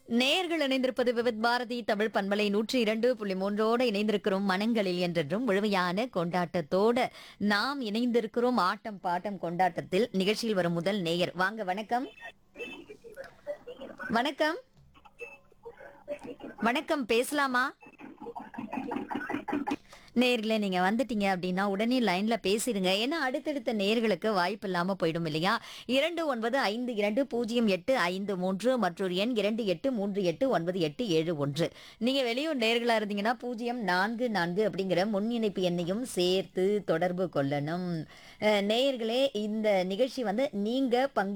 நேர்கள் இணைந்திருப்பது விவித் பாரதி தமிழ் பண்பலை நூற்றி இரண்டு புள்ளி மூன்றோடு இணைந்திருக்கிறோம் மனங்களில் என்றென்றும் முழுமையான கொண்டாட்டத்தோட நாம் இணைந்திருக்கிறோம் ஆட்டம் பாட்டம் கொண்டாட்டத்தில் நிகழ்ச்சியில் வரும் முதல் நேயர் வாங்க வணக்கம் வணக்கம் வணக்கம் பேசலாமா நேர்களே நீங்க வந்துட்டீங்க அப்படின்னா உடனே லைன்ல பேசிடுங்க ஏன்னா அடுத்தடுத்த நேர்களுக்கு வாய்ப்பு இல்லாம போயிடும் இல்லையா இரண்டு ஒன்பது ஐந்து இரண்டு பூஜ்ஜியம் எட்டு ஐந்து மூன்று மற்றொரு எண் இரண்டு எட்டு மூன்று எட்டு ஒன்பது எட்டு ஏழு ஒன்று நீங்க வெளியூர் நேர்களா இருந்தீங்கன்னா பூஜ்ஜியம் நான்கு நான்கு அப்படிங்கிற முன் இணைப்பு எண்ணையும் சேர்த்து தொடர்பு கொள்ளணும் அஹ், நேயர்களே இந்த நிகழ்ச்சி வந்து நீங்க பங்கு